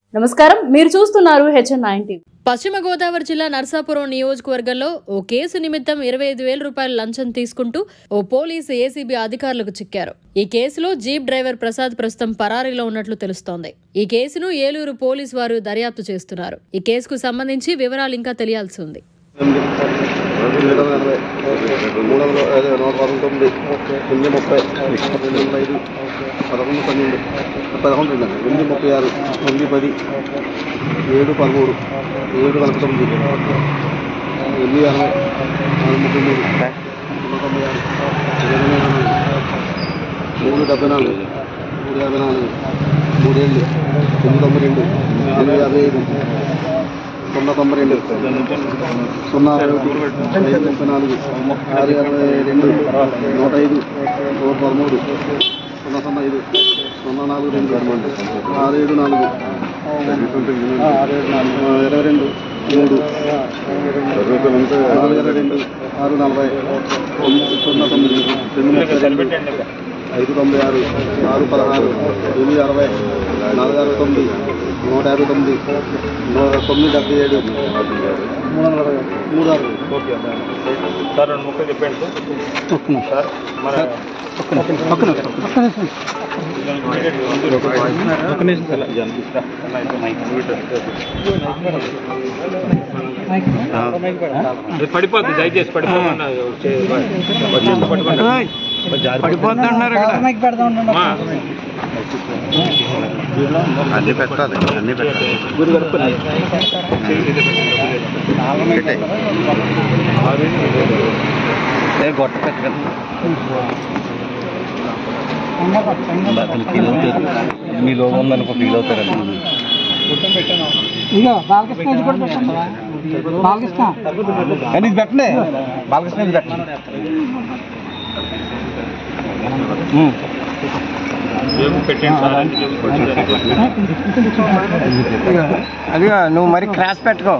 నమస్కారం మీరు చూస్తున్నారు హెచ్ఎన్ నైన్ టీవీ పశ్చిమ గోదావరి జిల్లా నర్సాపురం నియోజకవర్గంలో ఓ కేసు నిమిత్తం ఇరవై ఐదు వేల రూపాయల లంచం తీసుకుంటూ ఓ పోలీసు ఏసీబీ అధికారులకు చిక్కారు ఈ కేసులో జీప్ డ్రైవర్ ప్రసాద్ ప్రస్తుతం పరారీలో ఉన్నట్లు తెలుస్తోంది ఈ కేసును ఏలూరు పోలీసు వారు దర్యాప్తు చేస్తున్నారు ఈ కేసుకు సంబంధించి వివరాలు ఇంకా తెలియాల్సి ఉంది ఎనిమిది వందల ఎనభై మూడు వందల ఐదు నూట పంతొమ్మిది ఎనిమిది ముప్పై రెండు వందల ఐదు పదకొండు పన్నెండు పదకొండు అండి ఎనిమిది ముప్పై ఆరు తొమ్మిది పది ఏడు పదమూడు ఏడు నలభై తొమ్మిది ఎనిమిది ఎనభై నాలుగు ముప్పై మూడు నూట తొంభై ఆరు ఇరవై నాలుగు మూడు డెబ్బై నాలుగు మూడు యాభై నాలుగు మూడేళ్ళు తొమ్మిది తొంభై రెండు ఎనిమిది యాభై ఐదు సున్నా తొంభై రెండు సున్నా అరవై ఒకటి ఐదు ముప్పై నాలుగు ఆరు అరవై రెండు నూట ఐదు నూట పదమూడు సున్నా సున్నా ఐదు సున్నా నాలుగు రెండు ఆరు ఏడు నాలుగు ఆరు ఏడు నాలుగు ఇరవై రెండు మూడు నాలుగు ఇరవై రెండు ఆరు నలభై తొమ్మిది సున్నా తొమ్మిది తొమ్మిది ముప్పై రెండు ఐదు తొంభై ఆరు ఆరు పదహారు ఎనిమిది అరవై నాలుగు అరవై తొమ్మిది నూట యాభై తొమ్మిది నూట తొమ్మిది డెబ్బై ఏడు మూడు వందల అరవై మూడు అరవై ఓకే సార్ రెండు ముక్కలు చెప్పండి సార్ సార్ మన ఇది పడిపోద్ది దయచేసి పడిపోకుండా వచ్చేసి పట్టుకోండి పడిపోతున్నారు అమ్మా, అన్ని పెట్టాలి అన్ని పెట్టాలి గొట్ట పెట్టగలను అసలు ఫీల్ అవుతారు మీ లోగో ఉందనుకో ఫీల్ అవుతారండి ఇదిగో బాలకృష్ణ ఇది కూడా పెట్టండి బాలకృష్ణ కానీ ఇది పెట్టండి బాలకృష్ణ ఇది పెట్టండి జేబు పెట్టండి సార్ అదిగో నువ్వు మరి క్రాస్ పెట్టుకో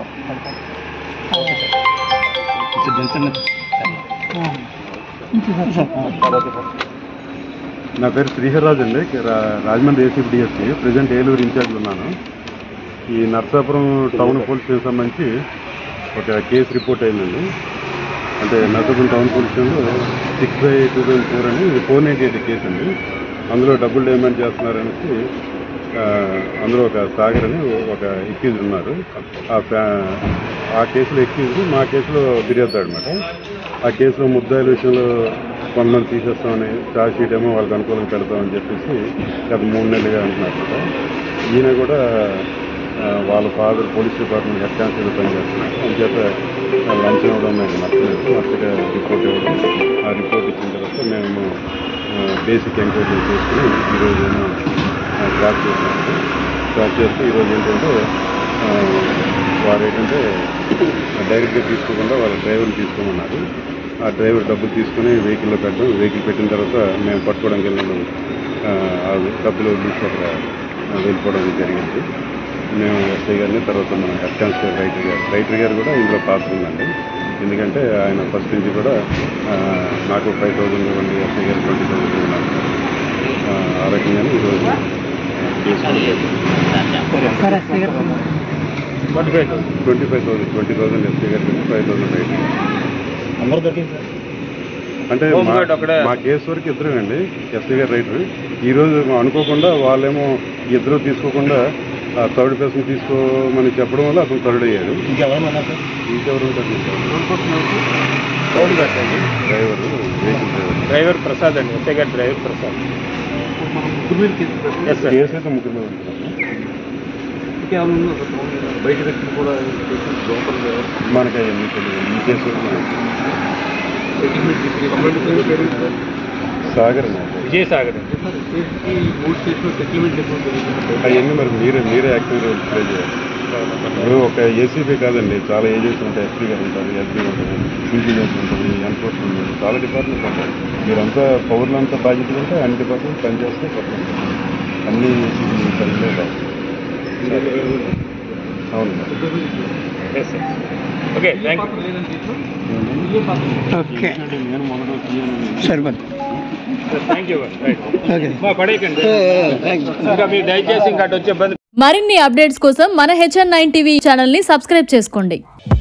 నా పేరు శ్రీహర్రాజు అండి రా- Rajahmundry ACP DSP present Eluru in-charge ఉన్నాను ఈ నర్సాపురం టౌన్ పోలీస్ సంబంధించి ఒక కేసు రిపోర్ట్ అయిందండి అంటే నర్సాపురం టౌన్ పోలీస్ స్టేషన్లో six by two thousand four అని ఫోర్ నైంటీ ఎయిట్ కేసు అండి అందులో డబ్బులు డిమాండ్ చేస్తున్నారనేసి ఆ, అందులో ఒక సాగర్ అని ఒక ఎక్యూజ్ ఉన్నారు ఆ ఫ్యా- ఆ కేసులో ఎక్యూజ్ మా కేసులో ఫిర్యాదు అనమాట ఆ కేసులో ముద్దాయిల విషయంలో కొంతమంది తీసేస్తామని ఛార్జ్ షీట్ ఏమో వాళ్ళకి అనుకూలంగా పెడతామని చెప్పేసి గత మూడు నెలలుగా అంటున్నారు కదా ఈయన కూడా ఆ, వాళ్ళ father police department head constable పనిచేస్తున్నారు అంచేత లంచం ఇవ్వడం మేము నచ్చలేదు నచ్చగా రిపోర్ట్ ఇవ్వడం ఆ రిపోర్ట్ ఇచ్చిన తర్వాత మేము బేసిక్ ఎంక్వైరీ చేసుకుని ఈరోజు ఏమో ట్రాక్ చేసినాము ట్రాక్ చేస్తే ఈరోజు ఏంటంటే ఆ, వారు ఏంటంటే డైరెక్ట్గా తీసుకోకుండా వాళ్ళ డ్రైవర్ని తీసుకోమన్నారు ఆ డ్రైవర్ డబ్బులు తీసుకుని వెహికల్లో పెట్టడం వెహికల్ పెట్టిన తర్వాత మేము పట్టుకోవడానికి వెళ్ళిన ఆ, ఆ డబ్బులు వదిలేసి అక్కడ ఆ, వెళ్ళిపోవడం జరిగింది మేము ఎస్ఐ గారిని తర్వాత మన హెడ్ కానిస్టేబుల్ రైటర్ గారు రైటర్ గారు కూడా ఇందులో పాత్ర ఉందండి ఎందుకంటే ఆయన ఫస్ట్ నుంచి కూడా ఆ, నాకు ఫైవ్ థౌసండ్ ఇవ్వండి ఎస్ఐ గారు ట్వంటీ థౌసండ్ ఇవ్వండి ఆ, ఆ రకంగానే ఈరోజు twenty five twenty five thousand twenty thousand SI గారికి ఫైవ్ థౌసండ్ రైటర్ అందరూ దొరికింది సార్ అంటే హోమ్ మా- గార్డ్ ఒకడే. మా కేసు వరకు ఇద్దరేనండి ఎస్ఐ గారు రైటర్ ఈ రోజు అనుకోకుండా వాళ్ళేమో ఇద్దరు తీసుకోకుండా ఆ థర్డ్ పర్సన్ తీసుకోమని చెప్పడం వల్ల అతను థర్డ్ అయ్యాడు ఇంకెవరన్నా సార్ ఇంకెవరు ఉంటారు రోడ్డు పెట్టండి driver vehicle driver driver Prasad అండి ఎస్ఐ గారి driver Prasad yes sir case అయితే ముగ్గురు మీద ఉంటున్నారు బయట వ్యక్తులు కూడా మనకి అవన్నీ తెలియదు ఈ కేసు వరకు మనకి సాగర్ అండి. విజయసాగర్ అండి మూడు స్టేట్లు సెటిల్మెంట్ అవన్నీ మరి మీరే మీరే యాక్టివ్ రోల్ ప్లే చేయాలి ఇప్పుడు ఒక ఏసీబీ కాదండి చాలా ఏజెన్సీ ఉంటాయి ఎస్పీ గారు ఉంటారు ఎస్పీ ఉంటుంది విజిలెన్స్ ఉంటుంది ఎన్ఫోర్స్మెంట్ ఉంటుంది చాలా డిపార్ట్మెంట్స్ ఉంటాయి మీరంతా పౌరులంతా బాధ్యత ఉంటే అన్ని డిపార్ట్మెంట్ పనిచేస్తే పర్లేదు అన్ని పరిధిలో కాదు అవును yes sir okay thank you okay నేను మొదలు సరిపోతుంది థ్యాంక్ యూ రైట్ ఓకే పడేయకండి థ్యాంక్ యూ ఇంకా మీరు దయచేసి ఇంకా అటు వచ్చే ఇబ్బంది మరిన్ని అప్డేట్స్ కోసం మన హెచ్ఎన్ నైన్ టీవీ ఛానల్ని సబ్స్క్రైబ్ చేసుకోండి